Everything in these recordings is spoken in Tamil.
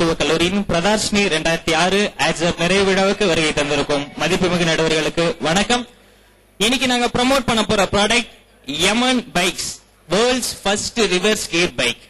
மருத்துவக் கல்லூரியின் பிரதார்ஷினி இரண்டாயிரத்தி ஆறு ஆட்சப் நிறைவு விழாவுக்கு வருகை தந்திருக்கும் மதிப்புமிகு நடுவர்களுக்கு வணக்கம் இன்னைக்கு நாங்க ப்ரோமோட் பண்ண போற product Yaman bikes world's first reverse gear bike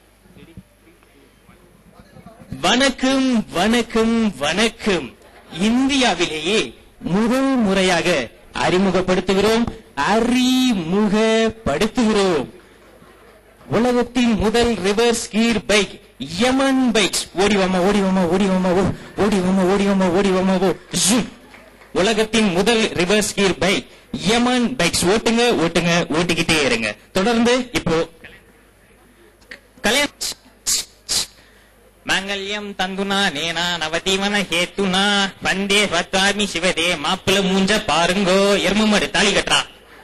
வணக்கம் வணக்கம் வணக்கம் இந்தியாவிலேயே முதல் முறையாக அறிமுகப்படுத்துகிறோம் அறிமுகப்படுத்துகிறோம் உலகத்தின் முதல் reverse gear bike Yaman bikes ஓடி வாமா ஓடி வாமா ஓடி வாமா ஓ ஓடி வாமா ஓடி வாமா ஓடி வாமா ஓ ஜூம் உலகத்தின் முதல் reverse gear bike Yaman bikes ஓட்டுங்க ஓட்டுங்க ஓட்டிக்கிட்டே இருங்க தொடர்ந்து இப்போ கல்யாண மாங்கல்யம் தந்துனா நேனா நவதீவன ஹேத்துனா வந்தே வத்தாமி சிவதே மாப்பிள மூஞ்ச பாருங்கோ எரும மாடு தாலி கட்டுறா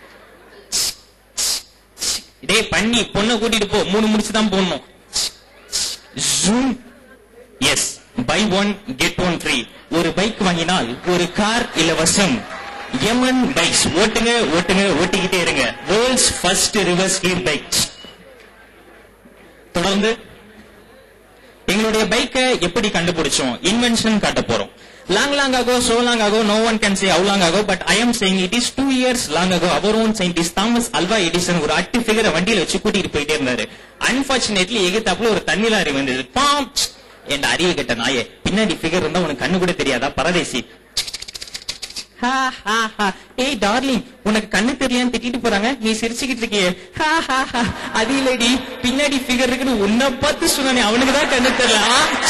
டேய் பண்ணி பொண்ணை கூட்டிட்டு போ மூணு முடிச்சு தான் போடணும் zoom yes buy one get one free ஒரு பைக் வாங்கினால் ஒரு கார் இலவசம் எமன் பைக்ஸ் ஓட்டுங்க ஓட்டுங்க ஓட்டிக்கிட்டே இருங்க world's first reverse gear bikes தொடர்ந்து எங்களுடைய பைக்கை எப்படி கண்டுபிடிச்சோம் இன்வென்ஷன் காட்ட போறோம் long long ago so long ago no one can say how long ago but I am saying it is two years long ago our own scientist Thomas Alva Edison ஒரு அட்டு ஃபிகரை வண்டியில வச்சு கூட்டிட்டு போயிட்டே இருந்தாரு அன்பார்ச்சுனேட்லி எகிர்த்தாப்புல ஒரு தண்ணி லாரி வந்தது பாம் என் அறிவு கெட்ட நாயே பின்னாடி ஃபிகர் இருந்தா உனக்கு கண்ணு கூட தெரியாதா பரதேசி ஹா, ஹா, ஹா. ஏய் டார்லிங் உனக்கு கண்ணு தெரியலன்னு திட்டிட்டு போறாங்க நீ சிரிச்சுக்கிட்டு இருக்கியே ஹா, ஹா, ஹா. அது இல்லடி பின்னாடி ஃபிகர் இருக்குன்னு உன்னை பார்த்து சொன்னானே அவனுக்கு தான் கண்ணு தெரியல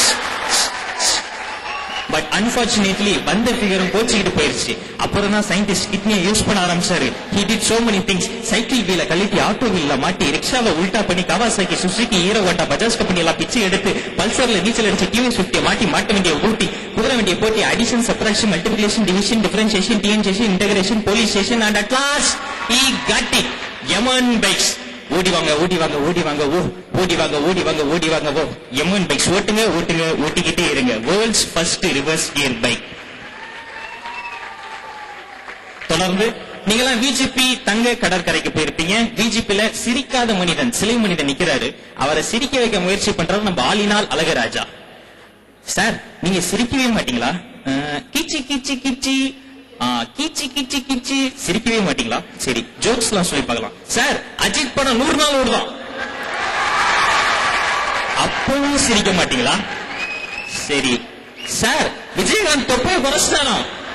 பட் அன்பார்ச்சுனேட்லி வந்த ஃபிகரும் கோச்சிக்கிட்டு போயிருச்சு அப்புறம் தான் சயின்டிஸ்ட் கிட்னியை யூஸ் பண்ண ஆரம்பிச்சாரு he did so many things cycle வீல கழட்டி ஆட்டோ வீல்ல மாட்டி ரிக்ஷாவை உல்டா பண்ணி Kawasaki Suzuki Hero Honda Bajaj company எல்லாம் பிச்சை எடுத்து பல்சர்ல நீச்சல் அடிச்சு டிவிஎஸ் பிப்டியை மாட்டி மாட்ட வேண்டிய ஊட்டி குதிரை வேண்டிய போட்டி addition subtraction multiplication division differentiation டிஎன்சேஷன் integration police station and at last he got it Yaman bikes ஓடி வாங்க ஓடி வாங்க ஓடி வாங்க ஓ ஓடி வாங்க ஓடி வாங்க ஓடி வாங்க ஓ எம்என் பைக்ஸ் ஓட்டுங்க ஓட்டுங்க ஓட்டிக்கிட்டே இருங்க world's first reverse gear bike தொடர்ந்து நீங்களாம் விஜிபி தங்க கடற்கரைக்கு போயிருப்பீங்க விஜிபில சிரிக்காத மனிதன் சிலை மனிதன் நிக்கிறாரு அவரை சிரிக்க வைக்க முயற்சி பண்றது நம்ம ஆளினால் அழகராஜா சார் நீங்க சிரிக்கவே மாட்டீங்களா அஹ், கிச்சி கிச்சி கிச்சி ஆ, கிச்சி கிச்சி கிச்சி சிரிக்கவே மாட்டீங்களா சரி ஜோக்ஸ் எல்லாம் சொல்லி பார்க்கலாம் சார் அஜித் படம் நூறு நாள் ஓடுதான் அப்பவும் சிரிக்க மாட்டீங்களா சரி சார் விஜயகாந்த் தொப்பையை குறைச்சிட்டானா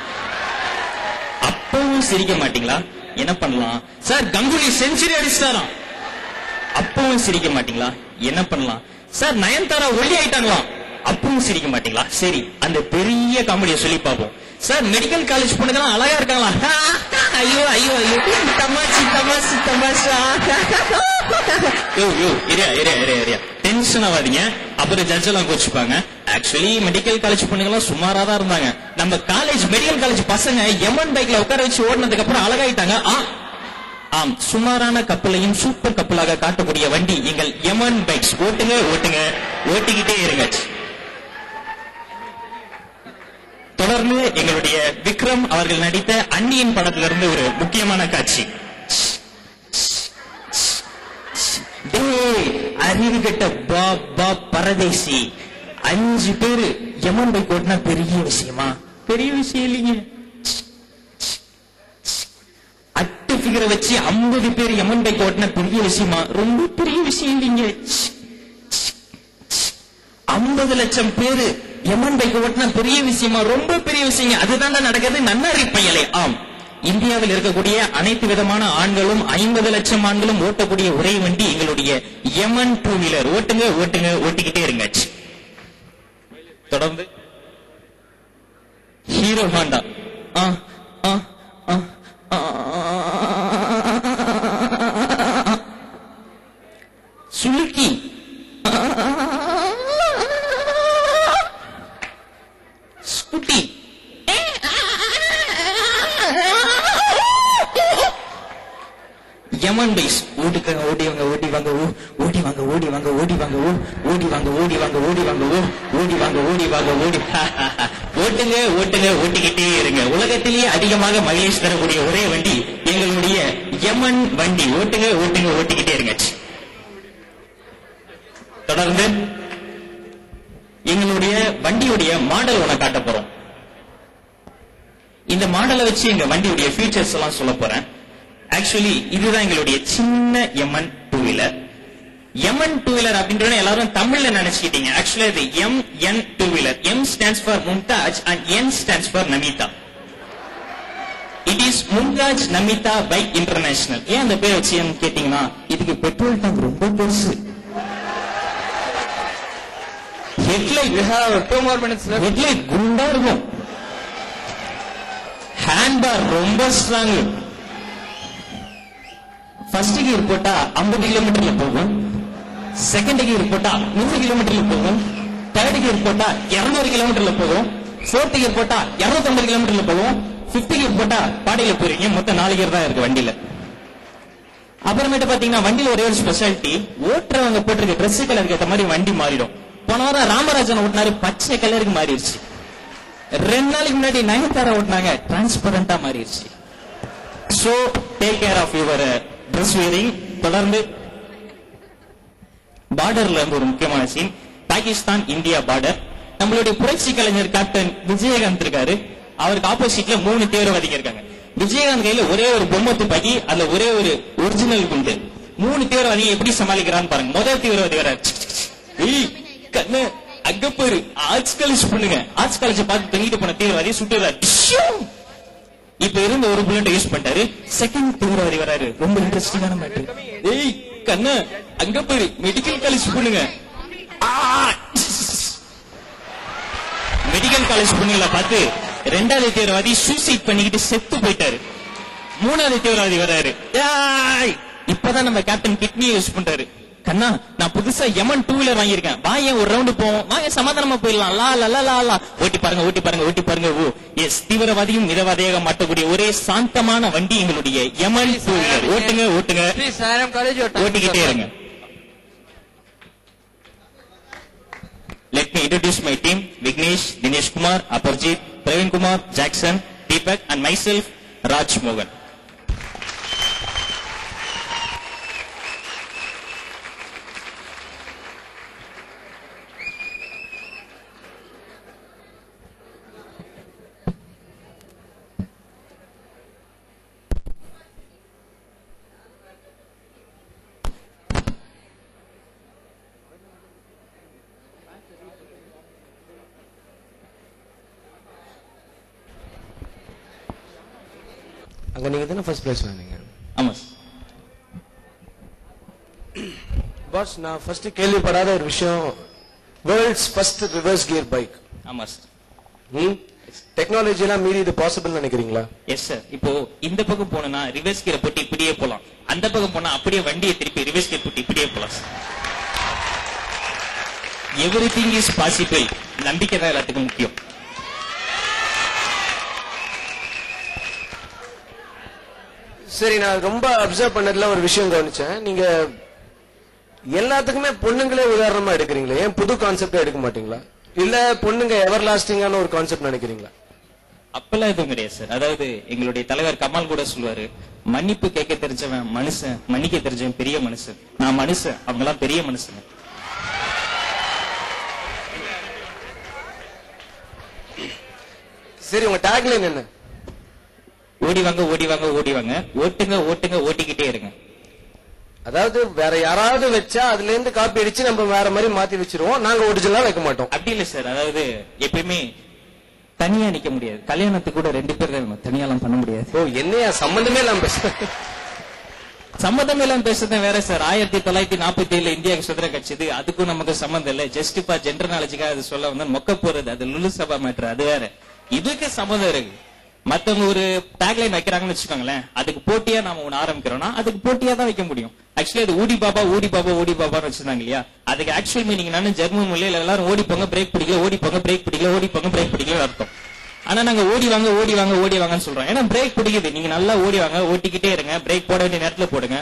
அப்பவும் சிரிக்க மாட்டீங்களா என்ன பண்ணலாம் சார் கங்குலி செஞ்சுரி அடிச்சிட்டாராம் அப்பவும் சிரிக்க மாட்டீங்களா என்ன பண்ணலாம் சார் நயன்தாரா ஒல்லி ஆயிட்டாங்களாம் அப்பவும் சிரிக்க மாட்டீங்களா சரி அந்த பெரிய காமெடியை சொல்லி பார்ப்போம் சார் மெடிக்கல் காலேஜ் பொண்ணுங்கலாம் அழகா இருக்காங்களா ஐயோ ஐயோ ஐயோ தமாஷி தமாஷி தமாஷா யோ யோ area area area area tension ஆகாதீங்க அப்புறம் ஜட்ஜ் எல்லாம் கோச்சுப்பாங்க ஆக்சுவலி மெடிக்கல் காலேஜ் பொண்ணுங்கலாம் சுமாரா தான் இருந்தாங்க நம்ம காலேஜ் மெடிக்கல் காலேஜ் பசங்க எமன் பைக்ல உட்கார வச்சு ஓடினதுக்கு அப்புறம் அழகாயிட்டாங்க ஆ ஆம் சுமாரான கப்பலையும் சூப்பர் கப்பலாக காட்டக்கூடிய வண்டி எங்கள் யமன் பைக்ஸ் ஓட்டுங்க ஓட்டுங்க ஓட்டிக்கிட்டே இருங்க தொடர்ந்து எங்களுடைய விக்ரம் அவர்கள் நடித்த அன்னியின் படத்திலிருந்து ஒரு முக்கியமான காட்சி டேய், அறிவு கெட்ட பா பா பரதேசி அஞ்சு பேரு யமன் பைக் ஓட்டினா பெரிய விஷயமா பெரிய விஷயம் இல்லைங்க அட்டு ஃபிகரை வச்சு 50 பேர் யமன் பைக் ஓட்டின பெரிய விஷயமா ரொம்ப பெரிய விஷயம் இல்லைங்க 50 லட்சம் பேரு யமன் பைக் ஓட்டின பெரிய விஷயமா ரொம்ப பெரிய விஷயங்க அதுதான் நடக்குது நன்னாரி பயலே ஆம் இந்தியாவில் இருக்கக்கூடிய அனைத்து விதமான ஆண்களும் ஐம்பது லட்சம் ஆண்களும் ஓட்டக்கூடிய ஒரே வண்டி எங்களுடைய யமன் டூ வீலர் ஓட்டுங்க ஓட்டுங்க ஓட்டிக்கிட்டே இருங்க தொடர்ந்து ஹீரோ ஹாண்டா ஆ ஆ ஆ ஆ, சுலுக்கி ஸ்கூட்டி யமன் பைஸ் ஓட்டுக்கங்க ஓடி வாங்க ஓடி வாங்க ஓ ஓடி வாங்க ஓடி வாங்க ஓடி வாங்க ஓ ஓடி வாங்க ஓடி வாங்க ஓடி வாங்க ஓ ஓடி வாங்க ஓடி வாங்க ஓடி ஓட்டுங்க ஓட்டுங்க ஓட்டிக்கிட்டே இருங்க உலகத்திலேயே அதிகமாக மைலேஜ் தரக்கூடிய ஒரே வண்டி எங்களுடைய யமன் வண்டி ஓட்டுங்க ஓட்டுங்க ஓட்டிக்கிட்டே இருங்க தொடர்ந்து எங்களுடைய வண்டியுடைய மாடல் ஒண்ண காட்ட போறோம் இந்த மாடலை வச்சு எங்க வண்டியுடைய ஃபீச்சர்ஸ் எல்லாம் சொல்ல போறேன் ஆக்சுவலி இதுதான் எங்களுடைய சின்ன MN two wheeler MN two wheeler அப்படின்றத எல்லாரும் தமிழ்ல நினைச்சுக்கிட்டீங்க ஆக்சுவலி இது M N two wheeler M stands for Mumtaj and N stands for Namitha it is Mumtaj Namitha bike international ஏன் அந்த பேர் வச்சு கேட்டீங்கன்னா இதுக்கு பெட்ரோல் டேங்க் ரொம்ப பெருசு headlight We have two more minutes left. Headlight குண்டா இருக்கும் ஹேண்ட்பார் ரொம்ப ஸ்ட்ராங் ஃபர்ஸ்ட் கியர் போட்டா 50 கிலோமீட்டர்ல போகும் செகண்ட் கியர் போட்டா 100 கிலோமீட்டர்ல போகும் தேர்ட் கியர் போட்டா 200 கிலோமீட்டர்ல போகும் ஃபோர்த் கியர் போட்டா 250 கிலோமீட்டர்ல போகும் ஃபிஃப்த் கியர் போட்டா பாடியில போறீங்க மொத்தம் நாலு கியர் தான் இருக்கு வண்டியில அப்புறமேட்டு பாத்தீங்கன்னா வண்டியில ஒரே ஒரு ஸ்பெஷாலிட்டி ஓட்டுறவங்க போட்டிருக்க Dress கலருக்கு ஏத்த மாதிரி வண்டி மாறிடும் போன வாரம் ராமராஜன் ஓட்டினாரு பச்சை கலருக்கு மாறிடுச்சு ரெண்டு நாளைக்கு முன்னாடி நயன்தாரா ஓட்டினாங்க டிரான்ஸ்பரண்டா மாறிடுச்சு so take care of your dress wearing தொடர்ந்து பார்டர்ல இருந்து ஒரு முக்கியமான சீன் பாகிஸ்தான் இந்தியா பார்டர் நம்மளுடைய புரட்சி கலைஞர் கேப்டன் விஜயகாந்த் இருக்காரு அவருக்கு ஆப்போசிட்ல மூணு தீவிரவாதிகள் இருக்காங்க விஜயகாந்த் கையில ஒரே ஒரு பொம்மை துப்பாக்கி அதுல ஒரே ஒரு ஒரிஜினல் குண்டு மூணு தீவிரவாதிகள் எப்படி சமாளிக்கிறான்னு பாருங்க முதல் தீவிரவாதி வர ஏய் கண்ணு அங்க போயிரு ஆர்ட்ஸ் காலேஜ் பண்ணுங்க ஆர்ட்ஸ் காலேஜ் பார்த்து தங்கிட்டு போன தீவிரவாதி சுட்டுறாரு இப்ப இருந்த ஒரு புல்லட் யூஸ் பண்ணிட்டாரு செகண்ட் தீவிரவாதி வராரு ரொம்ப இன்ட்ரெஸ்டிங்கான மேட்டர் ஏய் கண்ணு அங்க போயிரு மெடிக்கல் காலேஜ் பண்ணுங்க மெடிக்கல் காலேஜ் பொண்ணுங்களை பார்த்து ரெண்டாவது தீவிரவாதி சூசைட் பண்ணிக்கிட்டு செத்து போயிட்டாரு மூணாவது தீவிரவாதி வராரு ஏய், இப்பதான் நம்ம கேப்டன் கிட்னியை யூஸ் பண்றாரு கண்ணா நான் புதுசா எமன் டூ வீலர் வாங்கியிருக்கேன் வா ஏன் ஒரு ரவுண்டு போவோம் வாங்க சமாதானமா போயிடலாம் லா லா லா லா லா ஓட்டி பாருங்க ஓட்டி பாருங்க ஓட்டி பாருங்க ஓ எஸ் தீவிரவாதியும் மிதவாதியாக மாட்டக்கூடிய ஒரே சாந்தமான வண்டி எங்களுடைய எமன் டூ வீலர் ஓட்டுங்க ஓட்டுங்க Please, I am college. your time is ஓட்டிக்கிட்டே up. இருங்க let me introduce my team Vignesh Dinesh Kumar Aparjith Praveen Kumar Jackson Deepak and myself Raj மோகன் அங்க நீங்க தானே ஃபர்ஸ்ட் பிரைஸ் வாங்கினீங்க ஆமா பாஸ் நான் ஃபர்ஸ்ட் கேள்விப்படாத ஒரு விஷயம் world's first reverse gear bike ஆமா சார் ம் டெக்னாலஜி எல்லாம் மீறி இது பாசிபிள் நினைக்கிறீங்களா எஸ் சார் இப்போ இந்த பக்கம் போனா ரிவர்ஸ் கியர் போட்டு இப்படியே போலாம் அந்த பக்கம் போனா அப்படியே வண்டியை திருப்பி ரிவர்ஸ் கியர் போட்டு இப்படியே போலாம் sir everything is possible நம்பிக்கை தான் எல்லாத்துக்கும் முக்கியம் சரி நான் ரொம்ப அப்சர்வ் பண்ணதுல ஒரு விஷயம் கவனிச்சேன் நீங்க எல்லாத்துக்குமே பொண்ணுங்களே உதாரணமா எடுக்கிறீங்களா ஏன் புது கான்செப்ட் எடுக்க மாட்டீங்களா இல்ல பொண்ணுங்க எவர் லாஸ்டிங்கான ஒரு கான்செப்ட் நினைக்கிறீங்களா அப்பெல்லாம் எதுவும் கிடையாது சார் அதாவது எங்களுடைய தலைவர் கமால் கூட சொல்லுவாரு மன்னிப்பு கேட்க தெரிஞ்சவன் மனுஷன் மன்னிக்க தெரிஞ்சவன் பெரிய மனுஷன் நான் மனுஷன் அவங்க எல்லாம் பெரிய மனுஷன் சரி உங்க டேக்லைன் என்ன ஓடி வாங்க ஓடி வாங்க ஓடி வாங்க ஓட்டுங்க ஓட்டுங்க ஓட்டிக்கிட்டே இருங்க அதாவது வேற யாராவது வச்சா அதுல இருந்து காப்பி அடிச்சு நம்ம வேற மாதிரி மாத்தி வச்சிருவோம் நாங்க ஒரிஜினலா வைக்க மாட்டோம் அப்படி இல்ல சார் அதாவது எப்பயுமே தனியா நிக்க முடியாது கல்யாணத்துக்கு கூட ரெண்டு பேர் தான் வேணும் தனியாலாம் பண்ண முடியாது ஓ என்னையா சம்பந்தமே இல்லாம பேச சம்மந்தம் எல்லாம் பேசுறது வேற சார் ஆயிரத்தி தொள்ளாயிரத்தி நாற்பத்தி ஏழுல இந்தியாவுக்கு சுதந்திரம் கிடைச்சது அதுக்கும் நமக்கு சம்மந்தம் இல்ல ஜஸ்ட் இப்ப ஜென்டர் நாலேஜுக்காக அது சொல்ல வந்து மொக்க போறது அது லுலு சபா மேட்ரு அது வேற இதுக்கு சம்மந்தம் இருக்கு மத்தவங்க ஒரு டேக்லைன் வைக்கிறாங்கன்னு வச்சுக்கோங்களேன் அதுக்கு போட்டியா நாம ஒண்ணு ஆரம்பிக்கிறோம்னா அதுக்கு போட்டியா தான் வைக்க முடியும் ஆக்சுவலி அது ஊடி பாபா ஓடி பாபா ஓடி பாபான்னு வச்சிருந்தாங்க இல்லையா அதுக்கு ஆக்சுவல் மீனிங் என்னன்னு ஜெர்மன் மொழியில எல்லாரும் ஓடி போங்க பிரேக் பிடிக்கல ஓடி போங்க பிரேக் பிடிக்கல ஓடி போங்க பிரேக் பிடிக்கல அர்த்தம் ஆனா நாங்க ஓடி வாங்க ஓடி வாங்க ஓடி வாங்கன்னு சொல்றோம் ஏன்னா பிரேக் பிடிக்குது நீங்க நல்லா ஓடி வாங்க ஓட்டிக்கிட்டே இருங்க பிரேக் போட வேண்டிய நேரத்துல போடுங்க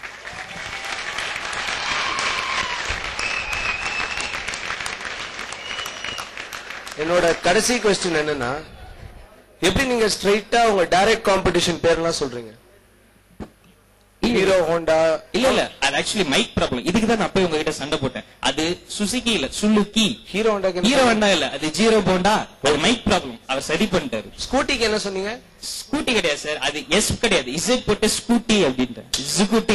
என்னோட கடைசி கொஸ்டின் என்னன்னா எப்படி நீங்க ஸ்ட்ரைட்டா உங்க டைரக்ட் காம்படிஷன் பேர்லாம் சொல்றீங்க ஹீரோ ஹோண்டா இல்ல இல்ல அது ஆக்சுவலி மைக் ப்ராப்ளம் இதுக்கு தான் நான் அப்பவே உங்ககிட்ட சண்டை போட்டேன் அது சுசுகி இல்ல சுலுக்கி ஹீரோ ஹோண்டாக்கு ஹீரோ வேண்டா இல்ல அது ஜீரோ போண்டா அது மைக் ப்ராப்ளம் அவர் சரி பண்ணிட்டாரு ஸ்கூட்டிக்கு என்ன சொன்னீங்க ஸ்கூட்டி கிடையாது சார் அது எஸ் கிடையாது இசட் போட்டு ஸ்கூட்டி அப்படின்ட்டு scooty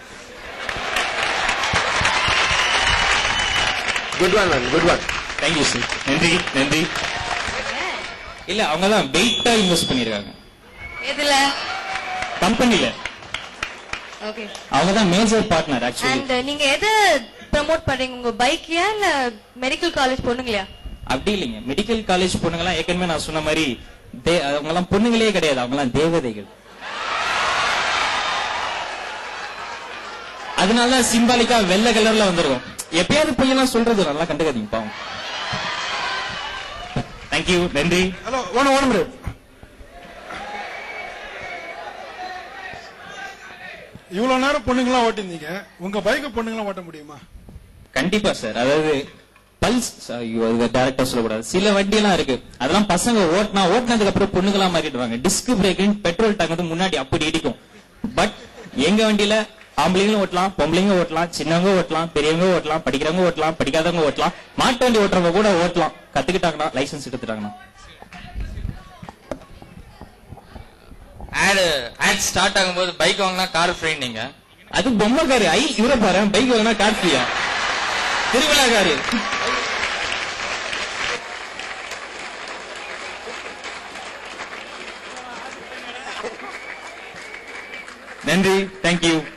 good one man good one thank you sir நன்றி நன்றி இல்ல அவங்க தான் வெயிட்டா இன்வெஸ்ட் பண்ணிருக்காங்க எதுல கம்பெனில ஓகே அவங்க தான் மேஜர் பார்ட்னர் ஆக்சுவலி அண்ட் நீங்க எது ப்ரோமோட் பண்றீங்க உங்க பைக்யா இல்ல மெடிக்கல் காலேஜ் பொண்ணுங்களையா அப்படி இல்லைங்க மெடிக்கல் காலேஜ் பொண்ணுங்கலாம் ஏற்கனவே நான் சொன்ன மாதிரி தே- அவங்கலாம் பொண்ணுங்களே கிடையாது அவங்கலாம் தேவதைகள் அதனால சிம்பாலிக்கா வெள்ளை கலர்ல வந்திருக்கும் எப்பயாவது பையனா சொல்றது நல்லா கண்டுக்காதீங்க பாவம் தேங்க்யூ நன்றி ஹலோ ஒன் ஒன் மினிட் இவ்வளவு நேரம் பொண்ணுங்களாம் ஓட்டிருந்தீங்க உங்க பைக்கை பொண்ணுங்களாம் ஓட்ட முடியுமா கண்டிப்பா சார் அதாவது பல்ஸ் ஐயோ இது டேரக்டா சொல்லக்கூடாது சில வண்டி எல்லாம் இருக்கு அதெல்லாம் பசங்க ஓட்டினா ஓட்டினதுக்கு அப்புறம் பொண்ணுங்களா மாறிடுவாங்க டிஸ்க் பிரேக் பெட்ரோல் டேங்க் வந்து முன்னாடி அப்படி இடிக்கும் பட் எங்க வண்டியில ஆம்பளைங்களும் ஓட்டலாம் பொம்பளைங்க ஓட்டலாம் சின்னவங்க ஓட்டலாம் பெரியவங்க ஓட்டலாம் படிக்கிறவங்க ஓட்டலாம் படிக்காதவங்க ஓட்டலாம் மாட்டு வண்டி ஓட்டுறவங்க கூட ஓட்டலாம் கத்துக்கிட்டாங்கன்னா லைசென்ஸ் எடுத்துட்டாங்கன்னா ஆட் ஆட் ஸ்டார்ட் ஆகும்போது பைக் வாங்கினா கார் ஃப்ரீ நீங்க அது பொம்மை காரு ஐ இவரை பாரு பைக் வாங்கினா கார் ஃப்ரீயா திருவிழா காரு நன்றி தேங்க்யூ